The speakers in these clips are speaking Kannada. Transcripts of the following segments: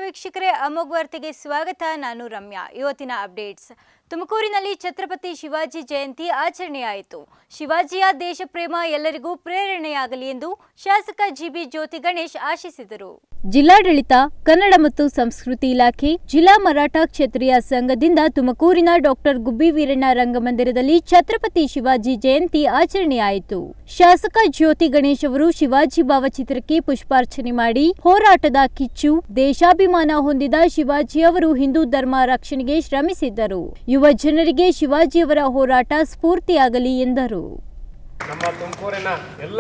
ವೀಕ್ಷಕರೇ ಅಮೋಘ್ ವಾರ್ತೆಗೆ ಸ್ವಾಗತ ನಾನು ರಮ್ಯಾ ಇವತ್ತಿನ ಅಪ್ಡೇಟ್ಸ್ ತುಮಕೂರಿನಲ್ಲಿ ಛತ್ರಪತಿ ಶಿವಾಜಿ ಜಯಂತಿ ಆಚರಣೆಯಾಯಿತು ಶಿವಾಜಿಯ ದೇಶಪ್ರೇಮ ಎಲ್ಲರಿಗೂ ಪ್ರೇರಣೆಯಾಗಲಿ ಎಂದು ಶಾಸಕ ಜಿಬಿ ಜ್ಯೋತಿ ಗಣೇಶ್ ಆಶಿಸಿದರು ಜಿಲ್ಲಾಡಳಿತ ಕನ್ನಡ ಮತ್ತು ಸಂಸ್ಕೃತಿ ಇಲಾಖೆ ಜಿಲ್ಲಾ ಮರಾಠ ಕ್ಷತ್ರಿಯ ಸಂಘದಿಂದ ತುಮಕೂರಿನ ಡಾಕ್ಟರ್ ಗುಬ್ಬಿ ವೀರಣ್ಣ ರಂಗಮಂದಿರದಲ್ಲಿ ಛತ್ರಪತಿ ಶಿವಾಜಿ ಜಯಂತಿ ಆಚರಣೆಯಾಯಿತು ಶಾಸಕ ಜ್ಯೋತಿ ಗಣೇಶ್ ಅವರು ಶಿವಾಜಿ ಭಾವಚಿತ್ರಕ್ಕೆ ಪುಷ್ಪಾರ್ಚನೆ ಮಾಡಿ ಹೋರಾಟದ ಕಿಚ್ಚು ದೇಶಾಭಿಮಾನ ಹೊಂದಿದ ಶಿವಾಜಿ ಅವರು ಹಿಂದೂ ಧರ್ಮ ರಕ್ಷಣೆಗೆ ಶ್ರಮಿಸಿದ್ದರು ಯುವ ಜನರಿಗೆ ಶಿವಾಜಿಯವರ ಹೋರಾಟ ಸ್ಫೂರ್ತಿಯಾಗಲಿ ಎಂದರು ನಮ್ಮ ತುಮಕೂರಿನ ಎಲ್ಲ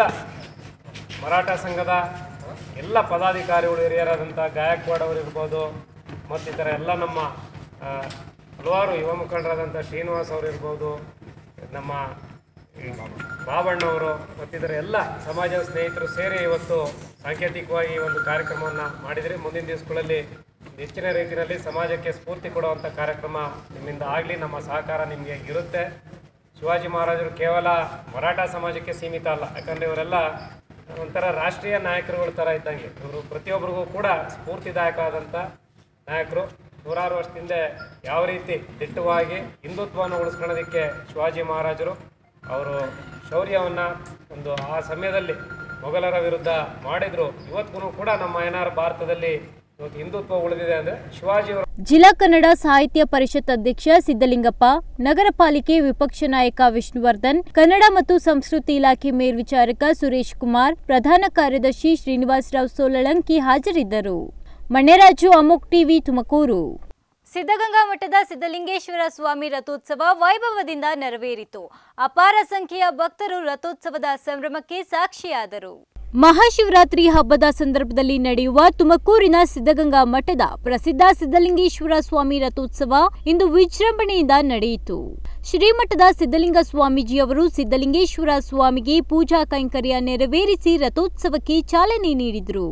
ಮರಾಠ ಸಂಘದ ಎಲ್ಲ ಪದಾಧಿಕಾರಿಗಳು ಹಿರಿಯರಾದಂಥ ಗಾಯಕ್ವಾಡ್ ಅವರಿರ್ಬೋದು ಮತ್ತಿತರ ಎಲ್ಲ ನಮ್ಮ ಆ, ಹಲವಾರು ಯುವ ಮುಖಂಡರಾದಂಥ ಶ್ರೀನಿವಾಸ್ ಅವರಿರ್ಬೋದು ನಮ್ಮ ಈ ಬಾಬಣ್ಣವರು ಮತ್ತಿತರ ಎಲ್ಲ ಸಮಾಜದ ಸ್ನೇಹಿತರು ಸೇರಿ ಇವತ್ತು ಸಾಂಕೇತಿಕವಾಗಿ ಈ ಒಂದು ಕಾರ್ಯಕ್ರಮವನ್ನು ಮಾಡಿದರೆ ಮುಂದಿನ ದಿವಸಗಳಲ್ಲಿ ಹೆಚ್ಚಿನ ರೀತಿಯಲ್ಲಿ ಸಮಾಜಕ್ಕೆ ಸ್ಫೂರ್ತಿ ಕೊಡುವಂಥ ಕಾರ್ಯಕ್ರಮ ನಿಮ್ಮಿಂದ ಆಗಲಿ ನಮ್ಮ ಸಹಕಾರ ನಿಮಗೆ ಇರುತ್ತೆ ಶಿವಾಜಿ ಮಹಾರಾಜರು ಕೇವಲ ಮರಾಠ ಸಮಾಜಕ್ಕೆ ಸೀಮಿತ ಅಲ್ಲ ಯಾಕಂದರೆ ಇವರೆಲ್ಲ ಒಂಥರ ರಾಷ್ಟ್ರೀಯ ನಾಯಕರುಗಳ ಥರ ಇದ್ದಂಗೆ ಇವರು ಪ್ರತಿಯೊಬ್ಬರಿಗೂ ಕೂಡ ಸ್ಫೂರ್ತಿದಾಯಕವಾದಂಥ ನಾಯಕರು ನೂರಾರು ವರ್ಷದಿಂದ ಯಾವ ರೀತಿ ದಿಟ್ಟವಾಗಿ ಹಿಂದುತ್ವವನ್ನು ಉಳಿಸ್ಕೊಳ್ಳೋದಕ್ಕೆ ಶಿವಾಜಿ ಮಹಾರಾಜರು ಅವರು ಶೌರ್ಯವನ್ನು ಒಂದು ಆ ಸಮಯದಲ್ಲಿ ಮೊಘಲರ ವಿರುದ್ಧ ಮಾಡಿದ್ರು ಇವತ್ತಿಗೂ ಕೂಡ ನಮ್ಮ ಏನಾರು ಭಾರತದಲ್ಲಿ ಇವತ್ತು ಹಿಂದುತ್ವ ಉಳಿದಿದೆ ಅಂದರೆ ಶಿವಾಜಿಯವರು ಜಿಲ್ಲಾ ಕನ್ನಡ ಸಾಹಿತ್ಯ ಪರಿಷತ್ ಅಧ್ಯಕ್ಷ ಸಿದ್ದಲಿಂಗಪ್ಪ ನಗರ ಪಾಲಿಕೆ ವಿಪಕ್ಷ ನಾಯಕ ವಿಷ್ಣುವರ್ಧನ್ ಕನ್ನಡ ಮತ್ತು ಸಂಸ್ಕೃತಿ ಇಲಾಖೆ ಮೇಲ್ವಿಚಾರಕ ಸುರೇಶ್ ಕುಮಾರ್ ಪ್ರಧಾನ ಕಾರ್ಯದರ್ಶಿ ಶ್ರೀನಿವಾಸರಾವ್ ಸೋಲಳಂಕಿ ಹಾಜರಿದ್ದರು ಮಣ್ಯರಾಜು ಅಮೋಕ್ ಟಿವಿ ತುಮಕೂರು ಸಿದ್ಧಗಂಗಾ ಮಠದ ಸಿದ್ಧಲಿಂಗೇಶ್ವರ ಸ್ವಾಮಿ ರಥೋತ್ಸವ ವೈಭವದಿಂದ ನೆರವೇರಿತು ಅಪಾರ ಸಂಖ್ಯೆಯ ಭಕ್ತರು ರಥೋತ್ಸವದ ಸಂಭ್ರಮಕ್ಕೆ ಸಾಕ್ಷಿಯಾದರು ಮಹಾಶಿವರಾತ್ರಿ ಹಬ್ಬದ ಸಂದರ್ಭದಲ್ಲಿ ನಡೆಯುವ ತುಮಕೂರಿನ ಸಿದ್ಧಗಂಗಾ ಮಠದ ಪ್ರಸಿದ್ಧ ಸಿದ್ಧಲಿಂಗೇಶ್ವರ ಸ್ವಾಮಿ ರಥೋತ್ಸವ ಇಂದು ವಿಜೃಂಭಣೆಯಿಂದ ನಡೆಯಿತು ಶ್ರೀಮಠದ ಸಿದ್ಧಲಿಂಗ ಸ್ವಾಮೀಜಿಯವರು ಸಿದ್ಧಲಿಂಗೇಶ್ವರ ಸ್ವಾಮಿಗೆ ಪೂಜಾ ಕೈಂಕರ್ಯ ನೆರವೇರಿಸಿ ರಥೋತ್ಸವಕ್ಕೆ ಚಾಲನೆ ನೀಡಿದರು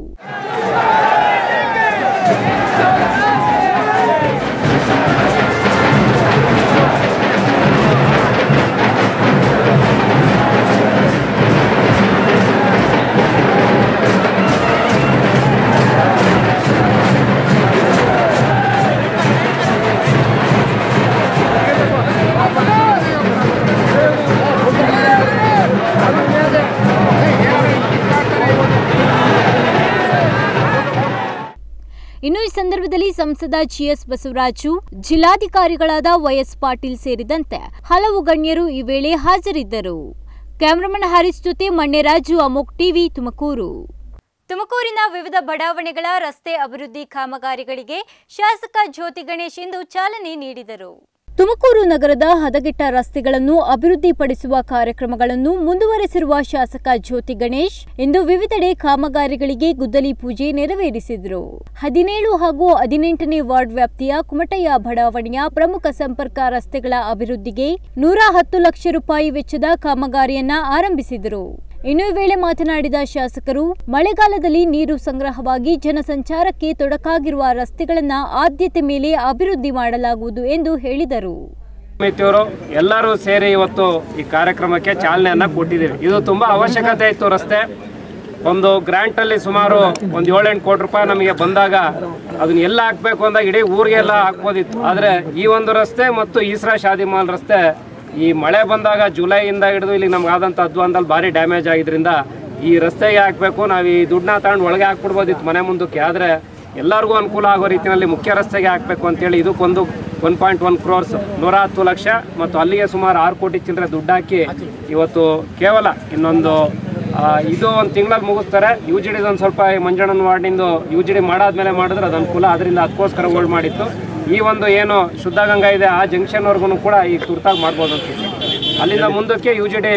ಇನ್ನು ಈ ಸಂದರ್ಭದಲ್ಲಿ ಸಂಸದ ಜಿಎಸ್ ಬಸವರಾಜು ಜಿಲ್ಲಾಧಿಕಾರಿಗಳಾದ ವೈಎಸ್ ಪಾಟೀಲ್ ಸೇರಿದಂತೆ ಹಲವು ಗಣ್ಯರು ಈ ವೇಳೆ ಹಾಜರಿದ್ದರು ಕ್ಯಾಮರಾಮನ್ ಹಾರಿಸ್ ಜೊತೆ ಮಣ್ಯರಾಜು ಅಮೋಕ್ ಟಿವಿ ತುಮಕೂರು ತುಮಕೂರಿನ ವಿವಿಧ ಬಡಾವಣೆಗಳ ರಸ್ತೆ ಅಭಿವೃದ್ಧಿ ಕಾಮಗಾರಿಗಳಿಗೆ ಶಾಸಕ ಜ್ಯೋತಿ ಗಣೇಶ್ ಇಂದು ಚಾಲನೆ ನೀಡಿದರು ತುಮಕೂರು ನಗರದ ಹದಗೆಟ್ಟ ರಸ್ತೆಗಳನ್ನು ಅಭಿವೃದ್ಧಿಪಡಿಸುವ ಕಾರ್ಯಕ್ರಮಗಳನ್ನು ಮುಂದುವರೆಸಿರುವ ಶಾಸಕ ಜ್ಯೋತಿ ಗಣೇಶ್ ಇಂದು ವಿವಿಧೆಡೆ ಕಾಮಗಾರಿಗಳಿಗೆ ಗುದ್ದಲಿ ಪೂಜೆ ನೆರವೇರಿಸಿದರು ಹದಿನೇಳು ಹಾಗೂ ಹದಿನೆಂಟನೇ ವಾರ್ಡ್ ವ್ಯಾಪ್ತಿಯ ಕುಮಟಯ್ಯ ಬಡಾವಣೆಯ ಪ್ರಮುಖ ಸಂಪರ್ಕ ರಸ್ತೆಗಳ ಅಭಿವೃದ್ಧಿಗೆ ನೂರ ಹತ್ತು ಲಕ್ಷ ರೂಪಾಯಿ ವೆಚ್ಚದ ಕಾಮಗಾರಿಯನ್ನ ಆರಂಭಿಸಿದರು ಇನ್ನು ಈ ವೇಳೆ ಮಾತನಾಡಿದ ಶಾಸಕರು ಮಳೆಗಾಲದಲ್ಲಿ ನೀರು ಸಂಗ್ರಹವಾಗಿ ಜನಸಂಚಾರಕ್ಕೆ ತೊಡಕಾಗಿರುವ ರಸ್ತೆಗಳನ್ನು ಆದ್ಯತೆ ಮೇಲೆ ಅಭಿವೃದ್ಧಿ ಮಾಡಲಾಗುವುದು ಎಂದು ಹೇಳಿದರು ಸಮಿತಿಯವರು ಎಲ್ಲರೂ ಸೇರಿ ಇವತ್ತು ಈ ಕಾರ್ಯಕ್ರಮಕ್ಕೆ ಚಾಲನೆಯನ್ನು ಕೊಟ್ಟಿದ್ದೀವಿ ಇದು ತುಂಬ ಅವಶ್ಯಕತೆ ಇತ್ತು ರಸ್ತೆ ಒಂದು ಗ್ರ್ಯಾಂಟಲ್ಲಿ ಸುಮಾರು ಒಂದು ಏಳೆಂಟು ಕೋಟಿ ರೂಪಾಯಿ ನಮಗೆ ಬಂದಾಗ ಅದನ್ನ ಎಲ್ಲ ಹಾಕಬೇಕು ಅಂದಾಗ ಇಡೀ ಊರಿಗೆಲ್ಲ ಹಾಕ್ಬೋದಿತ್ತು ಆದರೆ ಈ ಒಂದು ರಸ್ತೆ ಮತ್ತು ಈಸ್ರಾ ಶಾದಿ ಮಾಲ್ ರಸ್ತೆ ಈ ಮಳೆ ಬಂದಾಗ ಜುಲೈಯಿಂದ ಹಿಡಿದು ಇಲ್ಲಿ ನಮ್ಗೆ ಆದಂಥ ಅಧ್ವಾನದಲ್ಲಿ ಭಾರಿ ಡ್ಯಾಮೇಜ್ ಆಗಿದ್ರಿಂದ ಈ ರಸ್ತೆಗೆ ಹಾಕಬೇಕು ನಾವು ಈ ದುಡ್ಡನ್ನ ತಗೊಂಡು ಒಳಗೆ ಹಾಕ್ಬಿಡ್ಬೋದಿತ್ತು ಮನೆ ಮುಂದಕ್ಕೆ ಆದರೆ ಎಲ್ಲರಿಗೂ ಅನುಕೂಲ ಆಗೋ ರೀತಿಯಲ್ಲಿ ಮುಖ್ಯ ರಸ್ತೆಗೆ ಹಾಕಬೇಕು ಅಂತೇಳಿ ಇದಕ್ಕೊಂದು ಒನ್ ಪಾಯಿಂಟ್ ಒನ್ ಕ್ರೋರ್ಸ್ ನೂರ ಹತ್ತು ಲಕ್ಷ ಮತ್ತು ಅಲ್ಲಿಗೆ ಸುಮಾರು ಆರು ಕೋಟಿ ಚಿಲ್ಲರೆ ದುಡ್ಡು ಹಾಕಿ ಇವತ್ತು ಕೇವಲ ಇನ್ನೊಂದು ಆ, ಇದು ಒಂದು ತಿಂಗಳಲ್ಲಿ ಮುಗಿಸ್ತಾರೆ ಯು ಜಿ ಡಿದೊಂದು ಸ್ವಲ್ಪ ಈ ಮಂಜಣ್ಣನ ವಾರ್ಡಿಂದು ಯು ಜಿ ಡಿ ಮಾಡಾದ್ಮೇಲೆ ಮಾಡಿದ್ರೆ ಅದು ಅನುಕೂಲ ಅದರಿಂದ ಅದಕ್ಕೋಸ್ಕರ ಹೋಲ್ಡ್ ಮಾಡಿತ್ತು ಈ ಒಂದು ಏನು ಶುದ್ಧ ಗಂಗಾ ಇದೆ ಆ ಜಂಕ್ಷನ್ವರೆಗೂ ಕೂಡ ಈಗ ತುರ್ತಾಗಿ ಮಾಡ್ಬೋದು ಅನ್ಸುತ್ತೆ ಅಲ್ಲಿಂದ ಮುಂದಕ್ಕೆ ಯು ಜಿ ಡಿ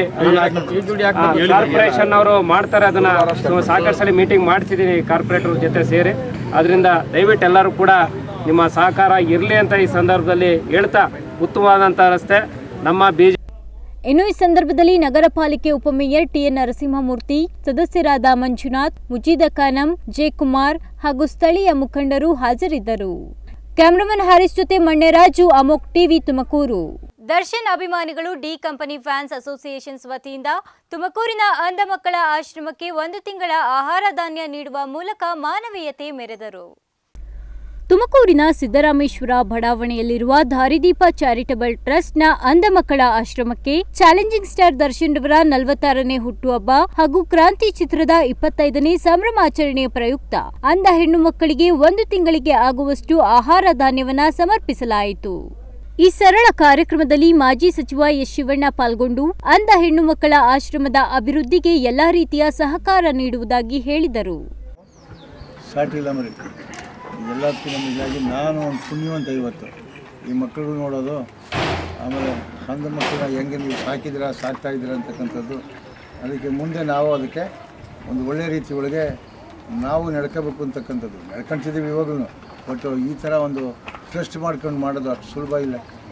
ಕಾರ್ಪೊರೇಷನ್ ಅವರು ಮಾಡ್ತಾರೆ ಅದನ್ನ ಸೊ ಸಾಕಷ್ಟು ಸಲ ಮೀಟಿಂಗ್ ಮಾಡ್ತಿದ್ದೀನಿ ಕಾರ್ಪೊರೇಟರ್ ಜೊತೆ ಸೇರಿ ಅದರಿಂದ ದಯವಿಟ್ಟು ಎಲ್ಲರೂ ಕೂಡ ನಿಮ್ಮ ಸಹಕಾರ ಇರಲಿ ಅಂತ ಈ ಸಂದರ್ಭದಲ್ಲಿ ಹೇಳ್ತಾ ಉತ್ತಮವಾದಂಥ ರಸ್ತೆ ನಮ್ಮ ಬಿ ಇನ್ನು ಈ ಸಂದರ್ಭದಲ್ಲಿ ನಗರ ಪಾಲಿಕೆ ಉಪಮೇಯರ್ ಟಿಎನ್ ನರಸಿಂಹಮೂರ್ತಿ ಸದಸ್ಯರಾದ ಮಂಜುನಾಥ್ ಮುಜೀದ ಖಾನಂ ಜಯಕುಮಾರ್ ಹಾಗೂ ಸ್ಥಳೀಯ ಮುಖಂಡರು ಹಾಜರಿದ್ದರು ಕ್ಯಾಮರಾಮನ್ ಹಾರಿಸ್ ಜೊತೆ ಮಣ್ಯರಾಜು ಅಮೋಕ್ ಟಿವಿ ತುಮಕೂರು ದರ್ಶನ್ ಅಭಿಮಾನಿಗಳು ಡಿ ಕಂಪನಿ ಫ್ಯಾನ್ಸ್ ಅಸೋಸಿಯೇಷನ್ಸ್ ವತಿಯಿಂದ ತುಮಕೂರಿನ ಅಂಧ ಮಕ್ಕಳ ಆಶ್ರಮಕ್ಕೆ ಒಂದು ತಿಂಗಳ ಆಹಾರ ಧಾನ್ಯ ನೀಡುವ ಮೂಲಕ ಮಾನವೀಯತೆ ಮೆರೆದರು ತುಮಕೂರಿನ ಸಿದ್ದರಾಮೇಶ್ವರ ಬಡಾವಣೆಯಲ್ಲಿರುವ ದಾರಿದೀಪ ಚಾರಿಟಬಲ್ ಟ್ರಸ್ಟ್ನ ಅಂಧ ಮಕ್ಕಳ ಆಶ್ರಮಕ್ಕೆ ಚಾಲೆಂಜಿಂಗ್ ಸ್ಟಾರ್ ದರ್ಶನ್ ರವರ ನಲವತ್ತಾರನೇ ಹುಟ್ಟುಹಬ್ಬ ಹಾಗೂ ಕ್ರಾಂತಿ ಚಿತ್ರದ ಇಪ್ಪತ್ತೈದನೇ ಸಂಭ್ರಮಾಚರಣೆಯ ಪ್ರಯುಕ್ತ ಅಂಧ ಹೆಣ್ಣು ಮಕ್ಕಳಿಗೆ ಒಂದು ತಿಂಗಳಿಗೆ ಆಗುವಷ್ಟು ಆಹಾರ ಧಾನ್ಯವನ್ನ ಸಮರ್ಪಿಸಲಾಯಿತು ಈ ಸರಳ ಕಾರ್ಯಕ್ರಮದಲ್ಲಿ ಮಾಜಿ ಸಚಿವ ಎಸ್ ಶಿವಣ್ಣ ಪಾಲ್ಗೊಂಡು ಅಂಧ ಹೆಣ್ಣು ಮಕ್ಕಳ ಆಶ್ರಮದ ಅಭಿವೃದ್ಧಿಗೆ ಎಲ್ಲಾ ರೀತಿಯ ಸಹಕಾರ ನೀಡುವುದಾಗಿ ಹೇಳಿದರು ಸಾಟಿ ಇಲ್ಲ ಮರಿ ಎಲ್ಲದಕ್ಕೂ ನಮಗಾಗಿ ನಾನು ಒಂದು ಪುಣ್ಯವಂತ ಇವತ್ತು ಈ ಮಕ್ಕಳಿಗೂ ನೋಡೋದು ಆಮೇಲೆ ಅಂಧ ಮಕ್ಕಳನ್ನ ಹೆಂಗೆ ನೀವು ಸಾಕಿದ್ದೀರಾ ಸಾಕ್ತಾ ಇದ್ದೀರಾ ಅಂತಕ್ಕಂಥದ್ದು ಅದಕ್ಕೆ ಮುಂದೆ ನಾವು ಅದಕ್ಕೆ ಒಂದು ಒಳ್ಳೆಯ ರೀತಿ ಒಳಗೆ ನಾವು ನಡ್ಕೋಬೇಕು ಅಂತಕ್ಕಂಥದ್ದು ನಡ್ಕೊಂತಿದ್ದೀವಿ ಇವಾಗಲೂ ಬಟ್ ಈ ಥರ ಒಂದು ಟ್ರಸ್ಟ್ ಮಾಡ್ಕೊಂಡು ಮಾಡೋದು ಅಷ್ಟು ಸುಲಭ ಇಲ್ಲ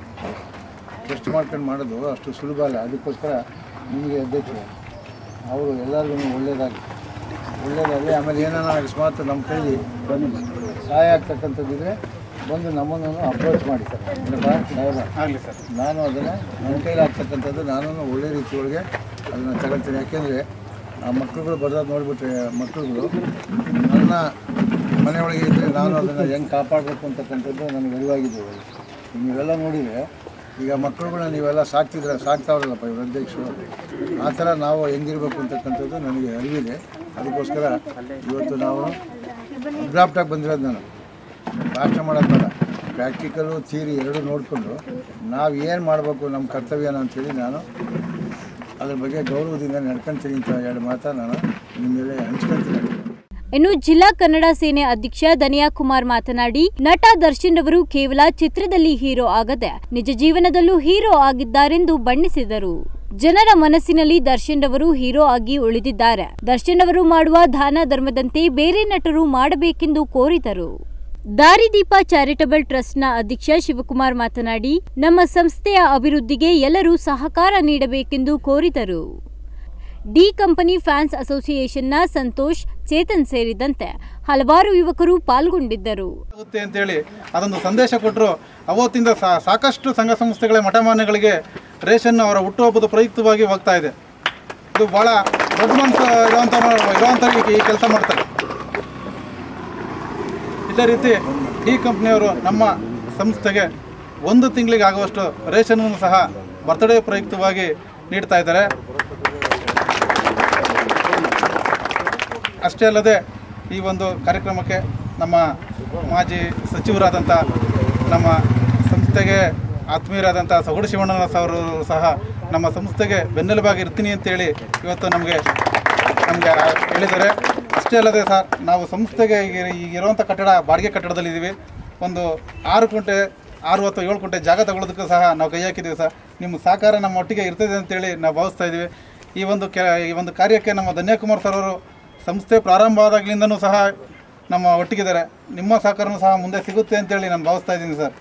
ಟ್ರಸ್ಟ್ ಮಾಡ್ಕೊಂಡು ಮಾಡೋದು ಅಷ್ಟು ಸುಲಭ ಅಲ್ಲ ಅದಕ್ಕೋಸ್ಕರ ನಿಮಗೆ ಅಧ್ಯಕ್ಷರು ಅವರು ಎಲ್ಲರಿಗೂ ಒಳ್ಳೆಯದಾಗಿ ಒಳ್ಳೆಯದಾಗಲಿ ಆಮೇಲೆ ಏನಾರ ಅಕಸ್ಮಾತ್ ನಮ್ಮ ಕೈಲಿ ಬಂದು ಸಹಾಯ ಆಗ್ತಕ್ಕಂಥದ್ದಿದ್ರೆ ಬಂದು ನಮ್ಮನ್ನು ಅಪ್ರೋಚ್ ಮಾಡಿ ಸರ್ ಆಗಲಿ ಸರ್ ನಾನು ಅದನ್ನು ನನ್ನ ಕೈಲಿ ಆಗ್ತಕ್ಕಂಥದ್ದು ನಾನು ಒಳ್ಳೆ ರೀತಿ ಒಳಗೆ ಅದನ್ನು ತಗೊಳ್ತೀನಿ ಯಾಕೆಂದರೆ ಆ ಮಕ್ಕಳುಗಳು ಬರೋದು ನೋಡಿಬಿಟ್ರೆ ಮಕ್ಕಳುಗಳು ನನ್ನ ಮನೆಯೊಳಗೆ ಇದ್ದರೆ ನಾನು ಅದನ್ನು ಹೆಂಗೆ ಕಾಪಾಡಬೇಕು ಅಂತಕ್ಕಂಥದ್ದು ನನಗೆ ಅರಿವಾಗಿದೆ ಇವಾಗ. ನೀವೆಲ್ಲ ನೋಡಿದರೆ ಈಗ ಮಕ್ಕಳುಗಳನ್ನ ನೀವೆಲ್ಲ ಸಾಕ್ತಿದ್ರೆ ಸಾಕ್ತಾವ್ರಲ್ಲಪ್ಪ ಇವ್ರ ಅಧ್ಯಕ್ಷರು ಆ ಥರ ನಾವು ಹೆಂಗಿರ್ಬೇಕು ಅಂತಕ್ಕಂಥದ್ದು ನನಗೆ ಅರಿವಿದೆ ಅದಕ್ಕೋಸ್ಕರ ಇವತ್ತು ನಾವು ಅಬ್ರಾಪ್ಟಾಗಿ ಬಂದಿರೋದು ನಾನು ಭಾಷಣ ಮಾಡೋದು ಬೇಡ ಪ್ರಾಕ್ಟಿಕಲು ಥಿಯರಿ ಎರಡೂ ನೋಡಿಕೊಂಡು ನಾವು ಏನು ಮಾಡಬೇಕು ನಮ್ಮ ಕರ್ತವ್ಯನ ಅಂತೇಳಿ ನಾನು ಅದ್ರ ಬಗ್ಗೆ ಗೌರವದಿಂದ ನಡ್ಕೊಂತೀನಿ ಅಂತ ಎರಡು ಮಾತಾ ನಾನು ನಿಮ್ಮ ಮೇಲೆ ಹಂಚ್ಕೊಳ್ತೀನಿ ಇನ್ನು ಜಿಲ್ಲಾ ಕನ್ನಡ ಸೇನೆ ಅಧ್ಯಕ್ಷ ಧನಿಯಾ ಕುಮಾರ್ ಮಾತನಾಡಿ ನಟ ದರ್ಶನ್ ರವರು ಕೇವಲ ಚಿತ್ರದಲ್ಲಿ ಹೀರೋ ಆಗದೆ ನಿಜ ಜೀವನದಲ್ಲೂ ಹೀರೋ ಆಗಿದ್ದಾರೆಂದು ಬಣ್ಣಿಸಿದರು ಜನರ ಮನಸ್ಸಿನಲ್ಲಿ ದರ್ಶನ್ ರವರು ಹೀರೋ ಆಗಿ ಉಳಿದಿದ್ದಾರೆ ದರ್ಶನ್ ಅವರು ಮಾಡುವ ದಾನ ಧರ್ಮದಂತೆ ಬೇರೆ ನಟರು ಮಾಡಬೇಕೆಂದು ಕೋರಿದರು ದಾರಿದೀಪ ಚಾರಿಟಬಲ್ ಟ್ರಸ್ಟ್ನ ಅಧ್ಯಕ್ಷ ಶಿವಕುಮಾರ್ ಮಾತನಾಡಿ ನಮ್ಮ ಸಂಸ್ಥೆಯ ಅಭಿವೃದ್ಧಿಗೆ ಎಲ್ಲರೂ ಸಹಕಾರ ನೀಡಬೇಕೆಂದು ಕೋರಿದರು ಡಿ ಕಂಪನಿ ಫ್ಯಾನ್ಸ್ ಅಸೋಸಿಯೇಷನ್ನ ಸಂತೋಷ್ ಚೇತನ್ ಸೇರಿದಂತೆ ಹಲವಾರು ಯುವಕರು ಪಾಲ್ಗೊಂಡಿದ್ದರು ಆಗುತ್ತೆ ಅಂತೇಳಿ ಅದೊಂದು ಸಂದೇಶ ಕೊಟ್ಟರು ಅವತ್ತಿಂದ ಸಾ- ಸಾಕಷ್ಟು ಸಂಘ ಸಂಸ್ಥೆಗಳ ಮಠಮಾನ್ಯಗಳಿಗೆ ರೇಷನ್ ಅವರ ಹುಟ್ಟುಹಬ್ಬದ ಪ್ರಯುಕ್ತವಾಗಿ ಹೋಗ್ತಾ ಇದೆ ಇದು ಭಾಳ ದೊಡ್ಡ ಮನಸ್ಸು ಇರುವಂಥ ಇರುವಂಥ ಈ ಕೆಲಸ ಮಾಡ್ತಾರೆ ಇದೇ ರೀತಿ ಡಿ ಕಂಪ್ನಿಯವರು ನಮ್ಮ ಸಂಸ್ಥೆಗೆ ಒಂದು ತಿಂಗಳಿಗೆ ಆಗುವಷ್ಟು ರೇಷನನ್ನು ಸಹ ಬರ್ತ್ಡೇ ಪ್ರಯುಕ್ತವಾಗಿ ನೀಡ್ತಾ ಇದ್ದಾರೆ ಅಷ್ಟೇ ಅಲ್ಲದೆ ಈ ಒಂದು ಕಾರ್ಯಕ್ರಮಕ್ಕೆ ನಮ್ಮ ಮಾಜಿ ಸಚಿವರಾದಂಥ ನಮ್ಮ ಸಂಸ್ಥೆಗೆ ಆತ್ಮೀಯರಾದಂಥ ಸೊಗಡು ಶಿವಣ್ಣನ ಅವರು ಸಹ ನಮ್ಮ ಸಂಸ್ಥೆಗೆ ಬೆನ್ನೆಲುಬಾಗಿ ಇರ್ತೀನಿ ಅಂತೇಳಿ ಇವತ್ತು ನಮಗೆ ನಮಗೆ ಹೇಳಿದ್ದಾರೆ ಅಷ್ಟೇ ಅಲ್ಲದೆ ಸರ್ ನಾವು ಸಂಸ್ಥೆಗೆ ಈಗ ಈಗ ಇರುವಂಥ ಕಟ್ಟಡ ಬಾಡಿಗೆ ಕಟ್ಟಡದಲ್ಲಿದ್ದೀವಿ ಒಂದು ಆರು ಕುಂಟೆ ಆರು ಅಥವಾ ಏಳು ಕುಂಟೆ ಜಾಗ ತಗೊಳ್ಳೋದಕ್ಕೂ ಸಹ ನಾವು ಕೈ ಹಾಕಿದ್ದೀವಿ ಸರ್ ನಿಮ್ಮ ಸಹಕಾರ ನಮ್ಮ ಒಟ್ಟಿಗೆ ಇರ್ತದೆ ಅಂತೇಳಿ ನಾವು ಭಾವಿಸ್ತಾ ಇದ್ದೀವಿ ಈ ಒಂದು ಕೆ ಈ ಒಂದು ಕಾರ್ಯಕ್ಕೆ ನಮ್ಮ ಧನ್ಯಕುಮಾರ್ ಸರ್ ಅವರು ಸಂಸ್ಥೆ ಪ್ರಾರಂಭ ಆದಾಗಲಿಂದನೂ ಸಹ ನಮ್ಮ ಒಟ್ಟಿಗಿದ್ದಾರೆ ನಿಮ್ಮ ಸಹಕಾರನೂ ಸಹ ಮುಂದೆ ಸಿಗುತ್ತೆ ಅಂತೇಳಿ ನಾನು ಭಾವಿಸ್ತಾ ಇದ್ದೀನಿ ಸರ್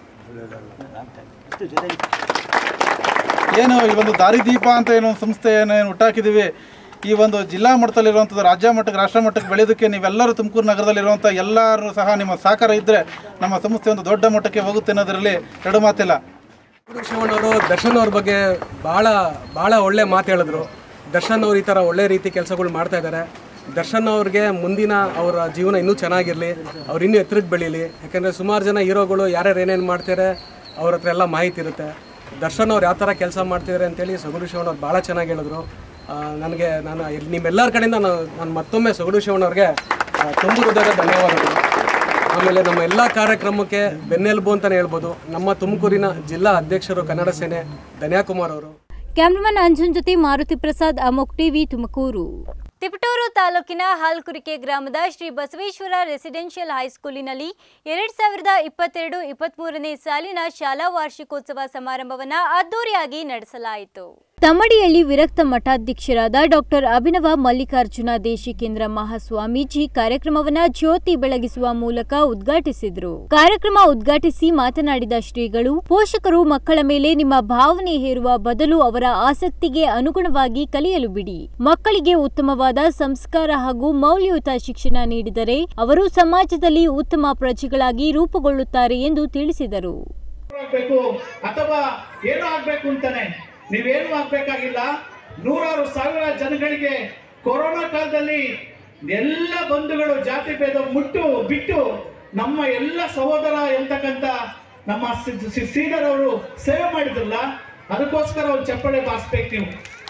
ಏನು ಈ ಒಂದು ದಾರಿದೀಪ ಅಂತ ಏನೋ ಒಂದು ಸಂಸ್ಥೆ ಏನು ಹುಟ್ಟಾಕಿದ್ದೀವಿ ಈ ಒಂದು ಜಿಲ್ಲಾ ಮಟ್ಟದಲ್ಲಿರುವಂಥದ್ದು ರಾಜ್ಯ ಮಟ್ಟಕ್ಕೆ ರಾಷ್ಟ್ರ ಮಟ್ಟಕ್ಕೆ ಬೆಳೆಯೋದಕ್ಕೆ ನೀವೆಲ್ಲರೂ ತುಮಕೂರು ನಗರದಲ್ಲಿರುವಂಥ ಎಲ್ಲರೂ ಸಹ ನಿಮ್ಮ ಸಹಕಾರ ಇದ್ದರೆ ನಮ್ಮ ಸಂಸ್ಥೆ ಒಂದು ದೊಡ್ಡ ಮಟ್ಟಕ್ಕೆ ಹೋಗುತ್ತೆ ಅನ್ನೋದರಲ್ಲಿ ಎರಡು ಮಾತಿಲ್ಲ ಶಿವಣ್ಣವರು ದರ್ಶನ್ ಅವ್ರ ಬಗ್ಗೆ ಭಾಳ ಭಾಳ ಒಳ್ಳೆ ಮಾತು ಹೇಳಿದ್ರು ದರ್ಶನ್ ಅವ್ರು ಈ ಥರ ಒಳ್ಳೆ ರೀತಿ ಕೆಲಸಗಳು ಮಾಡ್ತಾ ಇದ್ದಾರೆ ದರ್ಶನ್ ಅವ್ರಿಗೆ ಮುಂದಿನ ಅವರ ಜೀವನ ಇನ್ನೂ ಚೆನ್ನಾಗಿರಲಿ ಅವ್ರು ಇನ್ನೂ ಎತ್ತರಕ್ಕೆ ಬೆಳೀಲಿ ಯಾಕೆಂದರೆ ಸುಮಾರು ಜನ ಹೀರೋಗಳು ಯಾರ್ಯಾರು ಏನೇನು ಮಾಡ್ತಾರೆ ಅವ್ರ ಹತ್ರ ಎಲ್ಲ ಮಾಹಿತಿ ಇರುತ್ತೆ ದರ್ಶನ್ ಅವ್ರು ಯಾವ ಥರ ಕೆಲಸ ಮಾಡ್ತಿದ್ದಾರೆ ಅಂತೇಳಿ ಸೊಗಡು ಶಿವಣ್ಣವ್ರು ಭಾಳ ಚೆನ್ನಾಗಿ ಹೇಳಿದ್ರು ಆ, ನನಗೆ ನಾನು ಇಲ್ಲಿ ನಿಮ್ಮೆಲ್ಲರ ಕಡೆಯಿಂದ ನಾನು ನಾನು ಮತ್ತೊಮ್ಮೆ ಸೊಗಡು ಶಿವಣ್ಣವ್ರಿಗೆ ಆ, ತುಂಬ ಹೃದಯದ ಧನ್ಯವಾದಗಳು ಆಮೇಲೆ ನಮ್ಮ ಎಲ್ಲ ಕಾರ್ಯಕ್ರಮಕ್ಕೆ ಬೆನ್ನೆಲುಬು ಅಂತಲೇ ಹೇಳ್ಬೋದು ನಮ್ಮ ತುಮಕೂರಿನ ಜಿಲ್ಲಾ ಅಧ್ಯಕ್ಷರು ಕನ್ನಡ ಸೇನೆ ಧನ್ಯಾಕುಮಾರ್ ಅವರು ಕ್ಯಾಮ್ರಾಮನ್ ಅಂಜನ್ ಜೊತೆ ಮಾರುತಿ ಪ್ರಸಾದ್ ಅಮೋಕ್ ಟಿವಿ ತುಮಕೂರು ತಿಪಟೂರು ತಾಲೂಕಿನ ಹಾಲ್ಕುರಿಕೆ ಗ್ರಾಮದ ಶ್ರೀ ಬಸವೇಶ್ವರ ರೆಸಿಡೆನ್ಷಿಯಲ್ ಹೈಸ್ಕೂಲಿನಲ್ಲಿ ಎರಡ್ ಸಾವಿರದ ಇಪ್ಪತ್ತೆರಡು ಇಪ್ಪತ್ಮೂರನೇ ಸಾಲಿನ ಶಾಲಾ ವಾರ್ಷಿಕೋತ್ಸವ ಸಮಾರಂಭವನ್ನು ಅದ್ದೂರಿಯಾಗಿ ನಡೆಸಲಾಯಿತು ತಮ್ಮಡಿಯಲ್ಲಿ ವಿರಕ್ತ ಮಠಾಧ್ಯಕ್ಷರಾದ ಡಾಕ್ಟರ್ ಅಭಿನವ ಮಲ್ಲಿಕಾರ್ಜುನ ದೇಶಿಕೇಂದ್ರ ಮಹಾಸ್ವಾಮೀಜಿ ಕಾರ್ಯಕ್ರಮವನ್ನ ಜ್ಯೋತಿ ಬೆಳಗಿಸುವ ಮೂಲಕ ಉದ್ಘಾಟಿಸಿದ್ರು ಕಾರ್ಯಕ್ರಮ ಉದ್ಘಾಟಿಸಿ ಮಾತನಾಡಿದ ಶ್ರೀಗಳು ಪೋಷಕರು ಮಕ್ಕಳ ಮೇಲೆ ನಿಮ್ಮ ಭಾವನೆ ಹೇರುವ ಬದಲು ಅವರ ಆಸಕ್ತಿಗೆ ಅನುಗುಣವಾಗಿ ಕಲಿಯಲು ಬಿಡಿ ಮಕ್ಕಳಿಗೆ ಉತ್ತಮವಾದ ಸಂಸ್ಕಾರ ಹಾಗೂ ಮೌಲ್ಯಯುತ ಶಿಕ್ಷಣ ನೀಡಿದರೆ ಅವರು ಸಮಾಜದಲ್ಲಿ ಉತ್ತಮ ಪ್ರಜೆಗಳಾಗಿ ರೂಪುಗೊಳ್ಳುತ್ತಾರೆ ಎಂದು ತಿಳಿಸಿದರು ಆಗ್ಬೇಕು ಅಥವಾ ಏನೋ ಆಗ್ಬೇಕು ಅಂತಾನೆ ನೀವೇನು ಆಗ್ಬೇಕಾಗಿಲ್ಲ ನೂರಾರು ಸಾವಿರ ಜನಗಳಿಗೆ ಕೊರೋನಾ ಕಾಲದಲ್ಲಿ ಎಲ್ಲ ಬಂಧುಗಳು ಜಾತಿ ಭೇದ ಮುಟ್ಟು ಬಿಟ್ಟು ನಮ್ಮ ಎಲ್ಲ ಸಹೋದರ ಎಂತಕ್ಕಂಥ ನಮ್ಮ ಸಿ- ಸಿ- ಶ್ರೀಧರ್ ಅವರು ಸೇವೆ ಮಾಡಿದ್ರಲ್ಲ ಅದಕ್ಕೋಸ್ಕರ ಒಂದು ಚಪ್ಪಳೆ ಬಾರಿಸ್ಬೇಕು ನೀವು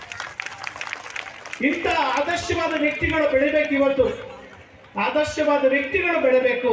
ಇಂಥ ಆದರ್ಶವಾದ ವ್ಯಕ್ತಿಗಳು ಬೆಳಿಬೇಕು ಇವತ್ತು ಆದರ್ಶವಾದ ವ್ಯಕ್ತಿಗಳು ಬೆಳಬೇಕು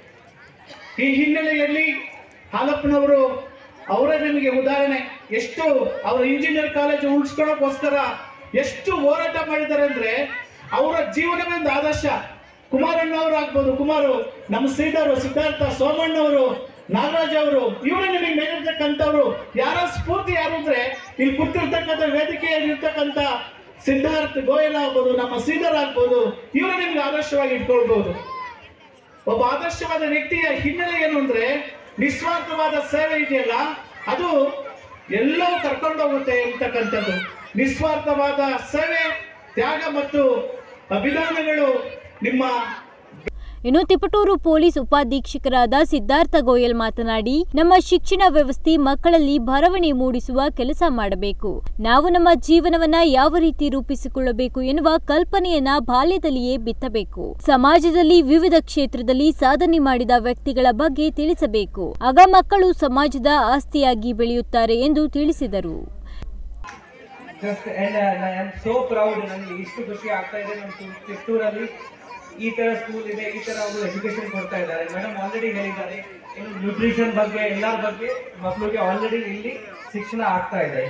ಈ ಹಿನ್ನೆಲೆಯಲ್ಲಿ ಹಾಲಪ್ಪನವರು ಅವರೇ ನಿಮಗೆ ಉದಾಹರಣೆ ಎಷ್ಟು ಅವರ ಇಂಜಿನಿಯರ್ ಕಾಲೇಜು ಉಳಿಸ್ಕೊಳ್ಳೋಕ್ಕೋಸ್ಕರ ಎಷ್ಟು ಹೋರಾಟ ಮಾಡಿದ್ದಾರೆ ಅಂದ್ರೆ ಅವರ ಜೀವನವೇ ಒಂದು ಆದರ್ಶ ಕುಮಾರಣ್ಣ ಅವರು ಆಗ್ಬೋದು ಕುಮಾರು ನಮ್ಮ ಶ್ರೀಧರು ಸಿದ್ಧಾರ್ಥ ಸೋಮಣ್ಣವರು ನಾಗರಾಜ್ ಅವರು ಇವರು ನಿಮಗೆ ಮೇಲಿರ್ತಕ್ಕಂಥವ್ರು ಯಾರ ಸ್ಫೂರ್ತಿ ಯಾರು ಅಂದ್ರೆ ಇಲ್ಲಿ ಕೂತಿರ್ತಕ್ಕಂಥ ವೇದಿಕೆಯಲ್ಲಿ ಇರ್ತಕ್ಕಂಥ ಸಿದ್ಧಾರ್ಥ್ ಗೋಯಲ್ ಆಗ್ಬೋದು ನಮ್ಮ ಶ್ರೀಧರ್ ಆಗ್ಬೋದು ಇವರು ನಿಮ್ಗೆ ಆದರ್ಶವಾಗಿ ಇಟ್ಕೊಳ್ಬಹುದು ಒಬ್ಬ ಆದರ್ಶವಾದ ವ್ಯಕ್ತಿಯ ಹಿನ್ನೆಲೆ ಏನು ಅಂದ್ರೆ ನಿಸ್ವಾರ್ಥವಾದ ಸೇವೆ ಇದೆಯಲ್ಲ ಅದು ಎಲ್ಲೋ ಕರ್ಕೊಂಡೋಗುತ್ತೆ ಅಂತಕ್ಕಂಥದ್ದು ನಿಸ್ವಾರ್ಥವಾದ ಸೇವೆ ತ್ಯಾಗ ಮತ್ತು ಅಭಿದಾನಗಳು ನಿಮ್ಮ ಇನ್ನು ತಿಪಟೂರು ಪೊಲೀಸ್ ಉಪಾಧೀಕ್ಷಕರಾದ ಸಿದ್ಧಾರ್ಥ ಗೋಯಲ್ ಮಾತನಾಡಿ ನಮ್ಮ ಶಿಕ್ಷಣ ವ್ಯವಸ್ಥೆ ಮಕ್ಕಳಲ್ಲಿ ಭರವಣೆ ಮೂಡಿಸುವ ಕೆಲಸ ಮಾಡಬೇಕು ನಾವು ನಮ್ಮ ಜೀವನವನ್ನ ಯಾವ ರೀತಿ ರೂಪಿಸಿಕೊಳ್ಳಬೇಕು ಎನ್ನುವ ಕಲ್ಪನೆಯನ್ನ ಬಾಲ್ಯದಲ್ಲಿಯೇ ಬಿತ್ತಬೇಕು ಸಮಾಜದಲ್ಲಿ ವಿವಿಧ ಕ್ಷೇತ್ರದಲ್ಲಿ ಸಾಧನೆ ಮಾಡಿದ ವ್ಯಕ್ತಿಗಳ ಬಗ್ಗೆ ತಿಳಿಸಬೇಕು ಆಗ ಮಕ್ಕಳು ಸಮಾಜದ ಆಸ್ತಿಯಾಗಿ ಬೆಳೆಯುತ್ತಾರೆ ಎಂದು ತಿಳಿಸಿದರು just and I am so proud ನನಗೆ ಇಷ್ಟು ಖುಷಿ ಆಗ್ತಾ ಇದೆ ನಮ್ಮ ತು- ಚಿತ್ತೂರಲ್ಲಿ ಈ ತರ ಸ್ಕೂಲ್ ಇದೆ ಈ ತರ ಅವರು ಎಜುಕೇಶನ್ ಕೊಡ್ತಾ ಇದ್ದಾರೆ ಮೇಡಮ್ ಆಲ್ರೆಡಿ ಹೇಳಿದ್ದಾರೆ ಇನ್ನು ನ್ಯೂಟ್ರಿಷನ್ ಬಗ್ಗೆ ಎಲ್ಲರ ಬಗ್ಗೆ ಮಕ್ಕಳಿಗೆ ಆಲ್ರೆಡಿ ಇಲ್ಲಿ ಶಿಕ್ಷಣ ಆಗ್ತಾ ಇದೆ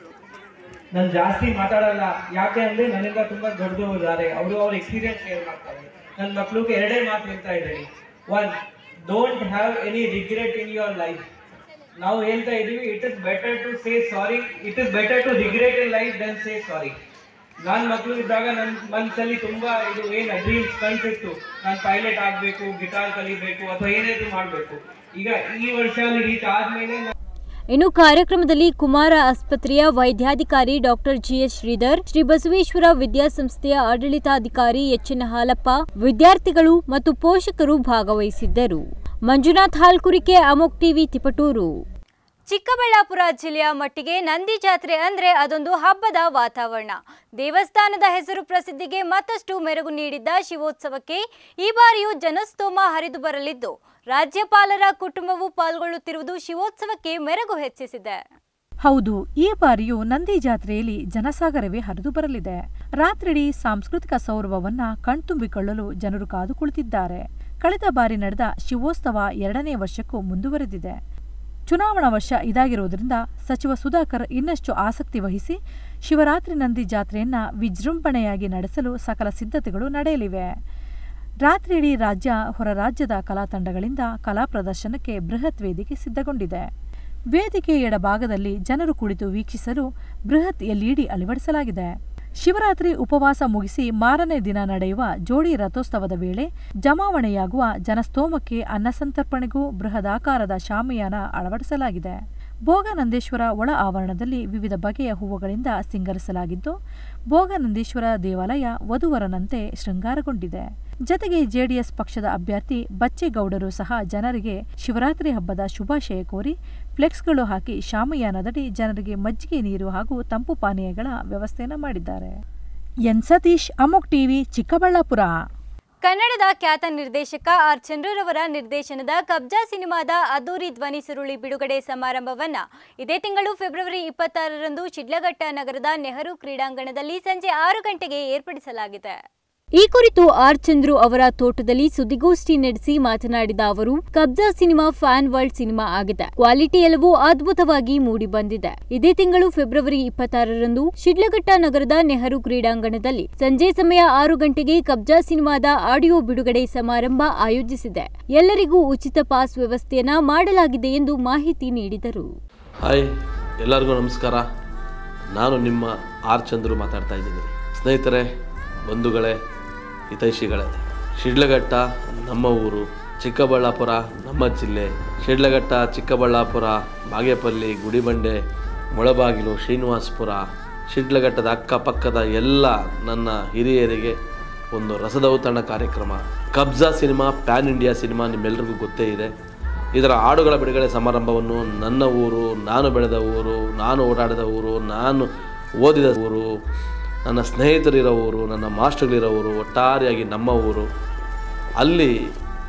ನಾನು ಜಾಸ್ತಿ ಮಾತಾಡಲ್ಲ ಯಾಕೆ ಅಂದ್ರೆ ನನ್ನಿಂದ ತುಂಬಾ ದೊಡ್ಡದು ಇದ್ದಾರೆ ಅವರು ಅವ್ರ ಎಕ್ಸ್ಪೀರಿಯನ್ಸ್ ಶೇರ್ ಮಾಡ್ತಾರೆ ನನ್ನ ಮಕ್ಕಳಿಗೆ ಎರಡೇ ಮಾತು ಹೇಳ್ತಾ ಇದ್ದೀನಿ one don't have any regret in your life ನಾವು ಹೇಳ್ತಾ ಇದೀವಿ it is better to say sorry it is better to regret in life then say sorry ನಾನು ಮಕ್ಕಳು ಇದ್ದಾಗ ನನ್ನ ಮನಸ್ಸಲ್ಲಿ ತುಂಬಾ ಇದು ಏನು ಡ್ರೀಮ್ಸ್ ಕನ್ಸಿತ್ತು ನಾನು ಪೈಲಟ್ ಆಗಬೇಕು ಗಿಟಾರ್ ಕಲಿಬೇಕು ಅಥವಾ ಏನಾದ್ರು ಮಾಡಬೇಕು ಈಗ ಈ ವರ್ಷ ಅಲ್ಲಿ ರೀಚ್ ಆದ್ಮೇಲೆ ನಾನು ಇನ್ನು ಕಾರ್ಯಕ್ರಮದಲ್ಲಿ ಕುಮಾರ ಆಸ್ಪತ್ರೆಯ ವೈದ್ಯಾಧಿಕಾರಿ ಡಾಕ್ಟರ್ ಜಿಎಸ್ ಶ್ರೀಧರ್ ಶ್ರೀ ಬಸವೇಶ್ವರ ವಿದ್ಯಾಸಂಸ್ಥೆಯ ಆಡಳಿತಾಧಿಕಾರಿ ಎಚ್ಎನ್ ಹಾಲಪ್ಪ ವಿದ್ಯಾರ್ಥಿಗಳು ಮತ್ತು ಪೋಷಕರು ಭಾಗವಹಿಸಿದ್ದರು ಮಂಜುನಾಥ್ ಹಾಲ್ಕುರಿಕೆ ಅಮೋಕ್ ಟಿವಿ ತಿಪಟೂರು ಚಿಕ್ಕಬಳ್ಳಾಪುರ ಜಿಲ್ಲೆಯ ಮಟ್ಟಿಗೆ ನಂದಿ ಜಾತ್ರೆ ಅಂದ್ರೆ ಅದೊಂದು ಹಬ್ಬದ ವಾತಾವರಣ ದೇವಸ್ಥಾನದ ಹೆಸರು ಪ್ರಸಿದ್ಧಿಗೆ ಮತ್ತಷ್ಟು ಮೆರುಗು ನೀಡಿದ್ದ ಶಿವೋತ್ಸವಕ್ಕೆ ಈ ಬಾರಿಯೂ ಜನಸ್ತೋಮ ಹರಿದು ಬರಲಿದ್ದು ರಾಜ್ಯಪಾಲರ ಕುಟುಂಬವು ಪಾಲ್ಗೊಳ್ಳುತ್ತಿರುವುದು ಶಿವೋತ್ಸವಕ್ಕೆ ಮೆರುಗು ಹೆಚ್ಚಿಸಿದೆ ಹೌದು ಈ ಬಾರಿಯೂ ನಂದಿ ಜಾತ್ರೆಯಲ್ಲಿ ಜನಸಾಗರವೇ ಹರಿದು ಬರಲಿದೆ ರಾತ್ರಿಡೀ ಸಾಂಸ್ಕೃತಿಕ ಸೌರಭವನ್ನ ಕಣ್ತುಂಬಿಕೊಳ್ಳಲು ಜನರು ಕಾದು ಕುಳಿತಿದ್ದಾರೆ ಕಳೆದ ಬಾರಿ ನಡೆದ ಶಿವೋತ್ಸವ ಎರಡನೇ ವರ್ಷಕ್ಕೂ ಮುಂದುವರೆದಿದೆ ಚುನಾವಣಾ ವರ್ಷ ಇದಾಗಿರುವುದರಿಂದ ಸಚಿವ ಸುಧಾಕರ್ ಇನ್ನಷ್ಟು ಆಸಕ್ತಿ ವಹಿಸಿ ಶಿವರಾತ್ರಿ ನಂದಿ ಜಾತ್ರೆಯನ್ನ ವಿಜೃಂಭಣೆಯಾಗಿ ನಡೆಸಲು ಸಕಲ ಸಿದ್ಧತೆಗಳು ನಡೆಯಲಿವೆ ರಾತ್ರಿಯಿಡೀ ರಾಜ್ಯ ಹೊರ ರಾಜ್ಯದ ಕಲಾ ತಂಡಗಳಿಂದ ಕಲಾ ಪ್ರದರ್ಶನಕ್ಕೆ ಬೃಹತ್ ವೇದಿಕೆ ಸಿದ್ಧಗೊಂಡಿದೆ ವೇದಿಕೆಯ ಎಡಭಾಗದಲ್ಲಿ ಜನರು ಕುಳಿತು ವೀಕ್ಷಿಸಲು ಬೃಹತ್ ಎಲ್ಇಡಿ ಅಳವಡಿಸಲಾಗಿದೆ ಶಿವರಾತ್ರಿ ಉಪವಾಸ ಮುಗಿಸಿ ಮಾರನೇ ದಿನ ನಡೆಯುವ ಜೋಡಿ ರಥೋತ್ಸವದ ವೇಳೆ ಜಮಾವಣೆಯಾಗುವ ಜನಸ್ತೋಮಕ್ಕೆ ಅನ್ನಸಂತರ್ಪಣೆಗೂ ಬೃಹದಾಕಾರದ ಶಾಮಿಯಾನ ಅಳವಡಿಸಲಾಗಿದೆ ಭೋಗನಂದೇಶ್ವರ ಒಳ ಆವರಣದಲ್ಲಿ ವಿವಿಧ ಬಗೆಯ ಹೂವುಗಳಿಂದ ಸಿಂಗರಿಸಲಾಗಿದ್ದು ಭೋಗನಂದೇಶ್ವರ ದೇವಾಲಯ ವಧುವರನಂತೆ ಶೃಂಗಾರಗೊಂಡಿದೆ ಜತೆಗೆ ಜೆಡಿಎಸ್ ಪಕ್ಷದ ಅಭ್ಯರ್ಥಿ ಬಚ್ಚೇಗೌಡರು ಸಹ ಜನರಿಗೆ ಶಿವರಾತ್ರಿ ಹಬ್ಬದ ಶುಭಾಶಯ ಕೋರಿ ಫ್ಲೆಕ್ಸ್ಗಳು ಹಾಕಿ ಶಾಮಿಯಾನದಡಿ ಜನರಿಗೆ ಮಜ್ಜಿಗೆ ನೀರು ಹಾಗೂ ತಂಪು ಪಾನೀಯಗಳ ವ್ಯವಸ್ಥೆಯನ್ನು ಮಾಡಿದ್ದಾರೆ ಎನ್ ಸತೀಶ್ ಅಮೋಕ್ ಟಿವಿ ಚಿಕ್ಕಬಳ್ಳಾಪುರ ಕನ್ನಡದ ಖ್ಯಾತ ನಿರ್ದೇಶಕ ಆರ್ ಚಂದ್ರರವರ ನಿರ್ದೇಶನದ ಕಬ್ಜಾ ಸಿನಿಮಾದ ಅದ್ದೂರಿ ಧ್ವನಿ ಸುರುಳಿ ಬಿಡುಗಡೆ ಸಮಾರಂಭವನ್ನ ಇದೇ ತಿಂಗಳು ಫೆಬ್ರವರಿ ಇಪ್ಪತ್ತಾರರಂದು ಶಿಡ್ಲಘಟ್ಟ ನಗರದ ನೆಹರು ಕ್ರೀಡಾಂಗಣದಲ್ಲಿ ಸಂಜೆ ಆರು ಗಂಟೆಗೆ ಏರ್ಪಡಿಸಲಾಗಿದೆ ಈ ಕುರಿತು ಆರ್ ಚಂದ್ರು ಅವರ ತೋಟದಲ್ಲಿ ಸುದ್ದಿಗೋಷ್ಠಿ ನಡೆಸಿ ಮಾತನಾಡಿದ ಅವರು Kabzaa cinema fan world cinema ಆಗಿದೆ ಕ್ವಾಲಿಟಿ ಎಲ್ಲವೂ ಅದ್ಭುತವಾಗಿ ಮೂಡಿ ಬಂದಿದೆ ಇದೇ ತಿಂಗಳು ಫೆಬ್ರವರಿ ಇಪ್ಪತ್ತಾರರಂದು ಶಿಡ್ಲಘಟ್ಟ ನಗರದ ನೆಹರು ಕ್ರೀಡಾಂಗಣದಲ್ಲಿ ಸಂಜೆ ಸಮಯ ಆರು ಗಂಟೆಗೆ ಕಬ್ಜಾ ಸಿನಿಮಾದ ಆಡಿಯೋ ಬಿಡುಗಡೆ ಸಮಾರಂಭ ಆಯೋಜಿಸಿದೆ ಎಲ್ಲರಿಗೂ ಉಚಿತ ಪಾಸ್ ವ್ಯವಸ್ಥೆಯನ್ನ ಮಾಡಲಾಗಿದೆ ಎಂದು ಮಾಹಿತಿ ನೀಡಿದರು ಹಾಯ್ ಎಲ್ಲರಿಗೂ ನಮಸ್ಕಾರ ನಾನು ನಿಮ್ಮ ಆರ್ ಚಂದ್ರು ಮಾತಾಡ್ತಾ ಇದ್ದೀನಿ ಸ್ನೇಹಿತರೆ ಬಂಧುಗಳೇ ಹಿತೈಷಿಗಳೇ ಶಿಡ್ಲಘಟ್ಟ ನಮ್ಮ ಊರು ಚಿಕ್ಕಬಳ್ಳಾಪುರ ನಮ್ಮ ಜಿಲ್ಲೆ ಶಿಡ್ಲಘಟ್ಟ ಚಿಕ್ಕಬಳ್ಳಾಪುರ ಬಾಗೇಪಲ್ಲಿ ಗುಡಿಬಂಡೆ ಮೊಳಬಾಗಿಲು ಶ್ರೀನಿವಾಸಪುರ ಶಿಡ್ಲಘಟ್ಟದ ಅಕ್ಕಪಕ್ಕದ ಎಲ್ಲ ನನ್ನ ಹಿರಿಯರಿಗೆ ಒಂದು ರಸದೌತಣ ಕಾರ್ಯಕ್ರಮ Kabzaa cinema pan India cinema ನಿಮ್ಮೆಲ್ಲರಿಗೂ ಗೊತ್ತೇ ಇದೆ ಇದರ ಹಾಡುಗಳ ಬಿಡುಗಡೆ ಸಮಾರಂಭವನ್ನು ನನ್ನ ಊರು ನಾನು ಬೆಳೆದ ಊರು ನಾನು ಓಡಾಡಿದ ಊರು ನಾನು ಓದಿದ ಊರು ನನ್ನ ಸ್ನೇಹಿತರಿರೋ ಊರು ನನ್ನ ಮಾಸ್ಟರ್ಗಳಿರೋ ಊರು ಒಟ್ಟಾರೆಯಾಗಿ ನಮ್ಮ ಊರು ಅಲ್ಲಿ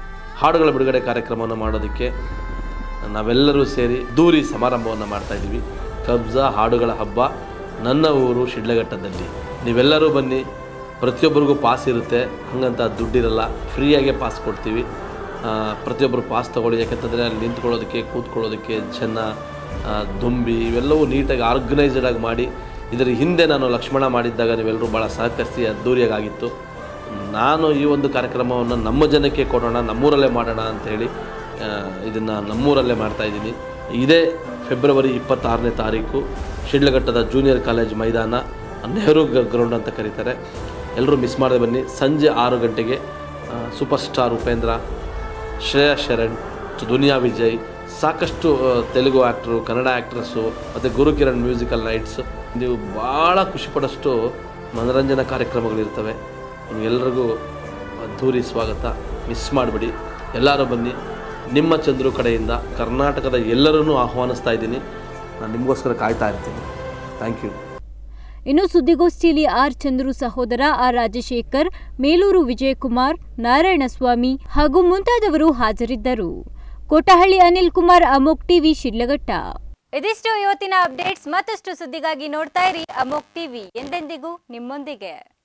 ಹಾಡುಗಳ ಬಿಡುಗಡೆ ಕಾರ್ಯಕ್ರಮವನ್ನು ಮಾಡೋದಕ್ಕೆ ನಾವೆಲ್ಲರೂ ಸೇರಿ ದೂರಿ ಸಮಾರಂಭವನ್ನು ಮಾಡ್ತಾ ಇದ್ದೀವಿ ಕಬ್ಜಾ ಹಾಡುಗಳ ಹಬ್ಬ ನನ್ನ ಊರು ಶಿಡ್ಲಘಟ್ಟದಲ್ಲಿ ನೀವೆಲ್ಲರೂ ಬನ್ನಿ ಪ್ರತಿಯೊಬ್ಬರಿಗೂ ಪಾಸ್ ಇರುತ್ತೆ ಹಾಗಂತ ದುಡ್ಡಿರಲ್ಲ ಫ್ರೀಯಾಗೆ ಪಾಸ್ ಕೊಡ್ತೀವಿ ಆ, ಪ್ರತಿಯೊಬ್ಬರು ಪಾಸ್ ತೊಗೊಳ್ಳಿ ಯಾಕಂತಂದರೆ ಅಲ್ಲಿ ನಿಂತ್ಕೊಳ್ಳೋದಕ್ಕೆ ಕೂತ್ಕೊಳ್ಳೋದಕ್ಕೆ ಜನ ಆ, ದುಂಬಿ ಇವೆಲ್ಲವೂ ನೀಟಾಗಿ ಆರ್ಗನೈಸ್ಡ್ ಆಗಿ ಮಾಡಿ ಇದರ ಹಿಂದೆ ನಾನು ಲಕ್ಷ್ಮಣ ಮಾಡಿದ್ದಾಗ ನೀವೆಲ್ಲರೂ ಭಾಳ ಸಹಕರಿಸಿ ಅದ್ದೂರಿಯಾಗಿತ್ತು ನಾನು ಈ ಒಂದು ಕಾರ್ಯಕ್ರಮವನ್ನು ನಮ್ಮ ಜನಕ್ಕೆ ಕೊಡೋಣ ನಮ್ಮೂರಲ್ಲೇ ಮಾಡೋಣ ಅಂಥೇಳಿ ಇದನ್ನು ನಮ್ಮೂರಲ್ಲೇ ಮಾಡ್ತಾ ಇದ್ದೀನಿ ಇದೇ ಫೆಬ್ರವರಿ ಇಪ್ಪತ್ತಾರನೇ ತಾರೀಕು ಶಿಡ್ಲಘಟ್ಟದ ಜೂನಿಯರ್ ಕಾಲೇಜ್ ಮೈದಾನ ನೆಹರು ಗ- ಗ್ರೌಂಡ್ ಅಂತ ಕರೀತಾರೆ ಎಲ್ಲರೂ ಮಿಸ್ ಮಾಡದೆ ಬನ್ನಿ ಸಂಜೆ ಆರು ಗಂಟೆಗೆ ಆ, ಸೂಪರ್ ಸ್ಟಾರ್ ಉಪೇಂದ್ರ ಶ್ರೇಯಾ ಶರಣ್ ದುನಿಯಾ ವಿಜಯ್ ಸಾಕಷ್ಟು ಆ, ತೆಲುಗು ಆ್ಯಕ್ಟ್ರು ಕನ್ನಡ ಆ್ಯಕ್ಟ್ರಸ್ಸು ಮತ್ತು ಗುರುಕಿರಣ್ ಮ್ಯೂಸಿಕಲ್ ನೈಟ್ಸ್ ನೀವು ಭಾಳ ಖುಷಿಪಡೋಷ್ಟು ಮನೋರಂಜನಾ ಕಾರ್ಯಕ್ರಮಗಳಿರ್ತವೆ ನಿಮಗೆಲ್ಲರಿಗೂ ಅದ್ಧೂರಿ ಸ್ವಾಗತ ಮಿಸ್ ಮಾಡಿಬಿಡಿ ಎಲ್ಲರೂ ಬನ್ನಿ ನಿಮ್ಮ ಚಂದ್ರು ಕಡೆಯಿಂದ ಕರ್ನಾಟಕದ ಎಲ್ಲರನ್ನೂ ಆಹ್ವಾನಿಸ್ತಾ ಇದ್ದೀನಿ ನಾನು ನಿಮಗೋಸ್ಕರ ಕಾಯ್ತಾ ಇರ್ತೀನಿ ಥ್ಯಾಂಕ್ ಯು ಇನ್ನು ಸುದ್ದಿಗೋಷ್ಠಿಯಲ್ಲಿ ಆರ್ ಚಂದ್ರು ಸಹೋದರ ಆರ್ ರಾಜಶೇಖರ್ ಮೇಲೂರು ವಿಜಯಕುಮಾರ್ ನಾರಾಯಣಸ್ವಾಮಿ ಹಾಗೂ ಮುಂತಾದವರು ಹಾಜರಿದ್ದರು ಕೋಟಹಳ್ಳಿ ಅನಿಲ್ ಕುಮಾರ್ ಅಮೋಕ್ ಟಿವಿ ಶಿಡ್ಲಘಟ್ಟ ಇದಿಷ್ಟು ಇವತ್ತಿನ ಅಪ್ಡೇಟ್ಸ್ ಮತ್ತಷ್ಟು ಸುದ್ದಿಗಾಗಿ ನೋಡ್ತಾ ಇರಿ ಅಮೋಕ್ ಟಿವಿ ಎಂದೆಂದಿಗೂ ನಿಮ್ಮೊಂದಿಗೆ